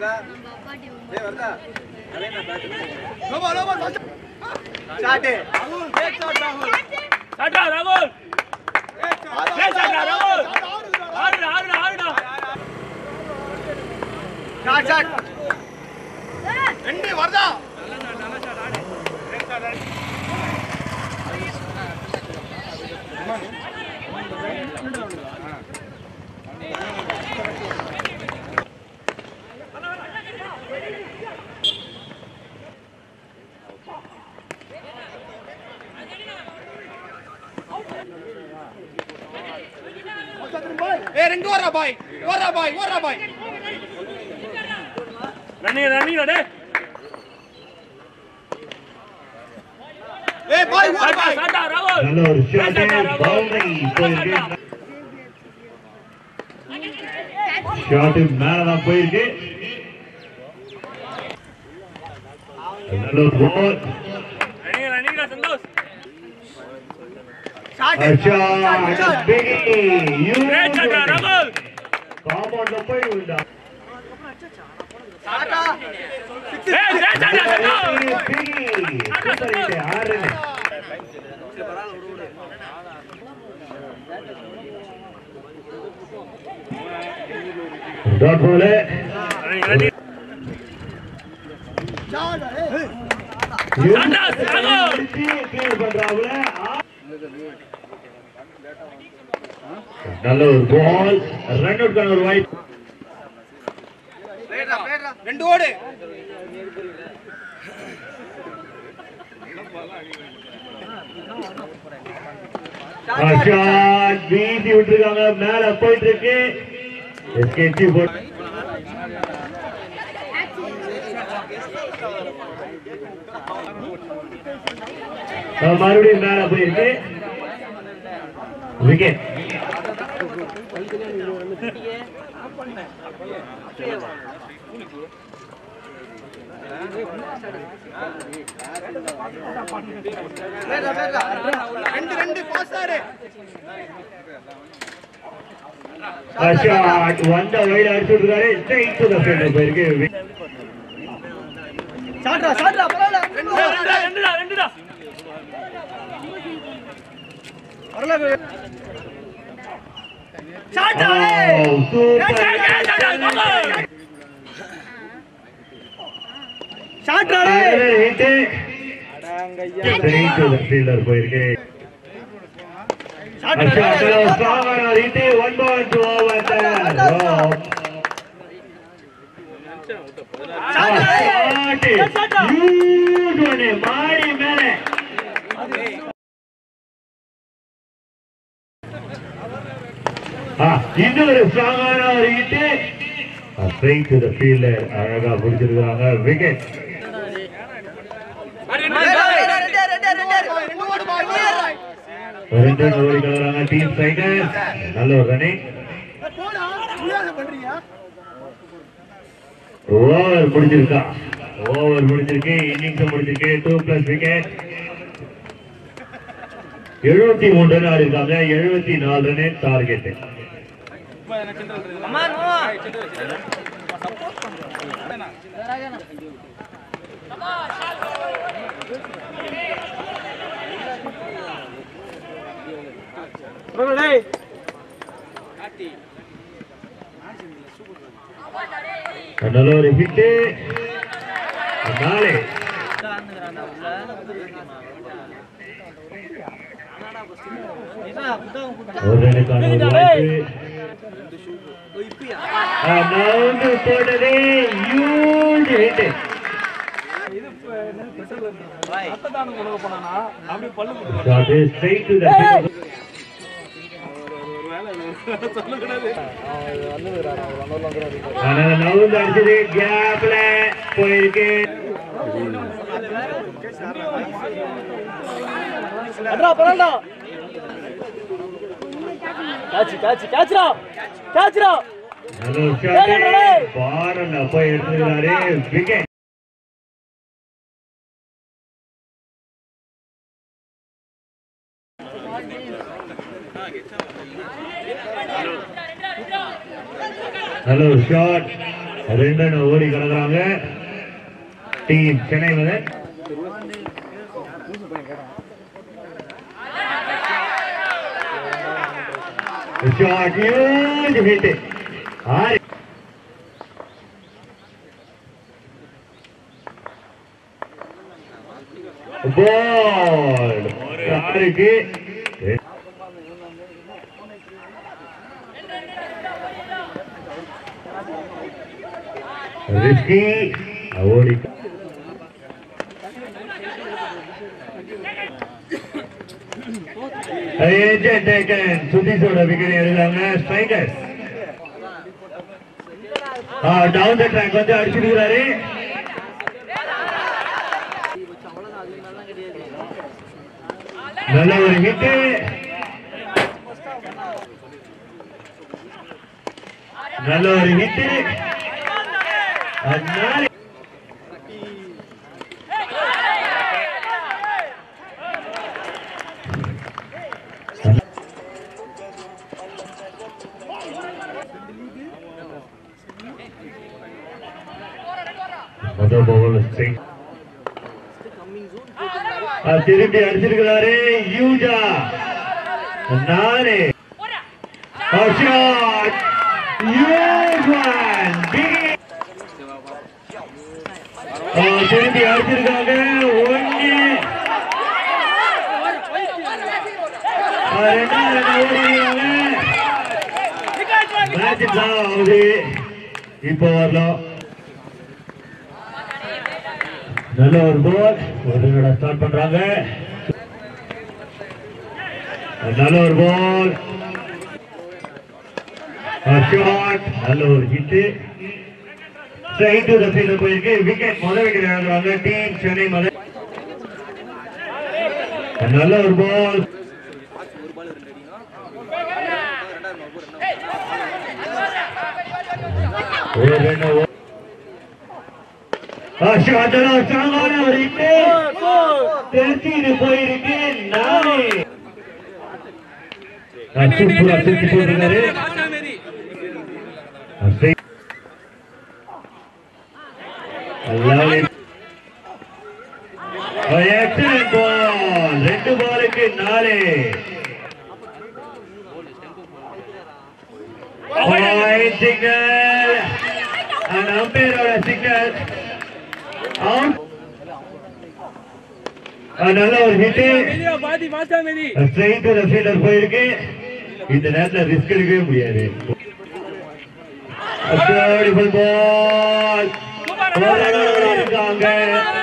சாட்டா ராகுல் ஏய் சாட்டா ராகுல் ஆடுடா ஆடுடா ஆடுடா ரன்னிங் ரன்னிங் டே சாட்டா சாட்டா ராகுல் நல்ல ஒரு ஷாட் பவுண்டரி போயிருக்கு ஷாட் மேலதான் போயிருக்கு நல்ல ஒரு call running running Santhosh shot பிகி யூ ஏய் சாட்டா ராகுல் காம்பவுண்ட்ல போய் விழுந்தா ஏய் ஏய் சாட்டா சந்தோஷ் பிகி சூப்பர் ஹிட் ஆறு டாட் பால் ரன்னிங் ரன்னிங் நல்ல ஒரு பால் ரன் அவுட்கான ஒரு வாய்ப்பு ரெண்டு ஓடு ஷாட் வீசி விட்டுருக்காங்க மேல போயிட்டு இருக்கு எஸ்கேசி போட்டு அஹ் மறுபடியும் மேல போயிருக்கு விக்கெட் ரெண்டு ரெண்டு பாஸ் ஆறு ஷாட் வந்த வயல அடிச்சு விட்டுருக்காரு ஸ்ட்ரைட் டு த ஃபீல்டர் போயிருக்கு சாட்ரா சாட்ரா பரவாயில்ல ரெண்டு ஏய், ரெண்டுடா ரெண்டுடா ரெண்டுடா பரவாயில்ல Oh, super. சாட்ரா Another hit. Straight to the fielder போயிருக்கு அஷாக் ஸ்ட்ராங் ஆன ஒரு hit. One ball to over there. Wow. Shot. Huge one. மாடி மேலே ஆ, இன்னொரு ஸ்ட்ராங்கான ஒரு hit straight to the fielder அழகா பிடிச்சிருக்காங்க விக்கெட் ரெண்டு ஓடு பாய் ரெண்டு ஓடி கலராங்க டீம் சைடர் நல்ல ஒரு ரன்னிங் போடா முடியாத பண்றீங்க ஓவர் முடிஞ்சிருக்கா ஓவர் முடிஞ்சிருக்கு இன்னிங்ஸ் முடிஞ்சிருக்கு டூ பிளஸ் விக்கெட் எழுபத்தி மூணு ரன் ஆடி இருக்காங்க எழுபத்தி நாலு ரன் டார்கெட் நல்ல ஒரு ஹிட் நாளே ஒரு ரனுக்கான ஒரு வாய்ப்பு ஆ, நவுந்து போட்டது huge hit shot straight to the ஆனா நவுந்து அடிச்சது கேப்ல போயிருக்கு அட்ரா பரவாயில்ல காச்சு காச்சு காச்சுடா காச்சுடா நல்ல ஷாட் பாரல்ல போய் எடுத்துக்கிறாரு விக்கெட் நல்ல ஒரு ஷாட் ரெண்டு ரன் ஓடி கிடக்குறாங்க team Chennai Madhan Shot, huge hit. ஆறு பால் ஆறுக்கு ரிஸ்கி ஓடி ஏஜென்ட் டேக்கன் சுதீஷோட விக்கெட் எடுக்கிறாங்க ஸ்ட்ரைக்கர்ஸ் டவுன் த ட்ராக் வந்து அடிச்சிருக்கிறாரு நல்ல ஒரு ஹிட் நல்ல ஒரு ஹிட் அதனால முதல் பவுல் ஸ்ட்ரைக் திருப்பி அடிச்சிருக்கிறாரு யூஜா நானே ஷாட் யூஜான் திருப்பி அடிச்சிருக்காங்க ஒன்னு ரெண்டாவது ஓடிருக்காங்க மேட்ச் டிரா ஆகுது இப்போ வரலாம் நல்ல ஒரு கோல் ஒரு நட ஸ்டார்ட் பண்றாங்க நல்ல ஒரு கோல் ஷாட் நல்ல ஒரு hit straight to the fielder போயிருக்கு விக்கெட் முதல் விக்கெட் இழந்துறாங்க டீம் சென்னை முதல் நல்ல ஒரு பால் ஒரு ரெண்டு ஷாட்டரா ஸ்ட்ராங்கான ஒரு ஹிட் தெரிஞ்சு போயிருக்கு நானே சூப்பரா தூக்கி போட்டிருக்காரு எக்ஸலன்ட் பால் ரெண்டு பாலுக்கு நாலு சிக்னல் அம்பையரோட சிக்னல் அவுட் நல்ல ஒரு ஹிட் பாதி மாத்தா மேரி ஸ்ட்ரைட் டு ஃபீல்டர் போயிருக்கு இந்த நேரத்துல ரிஸ்க் எடுக்கவே முடியாது பியூட்டிஃபுல் பால் இருக்காங்க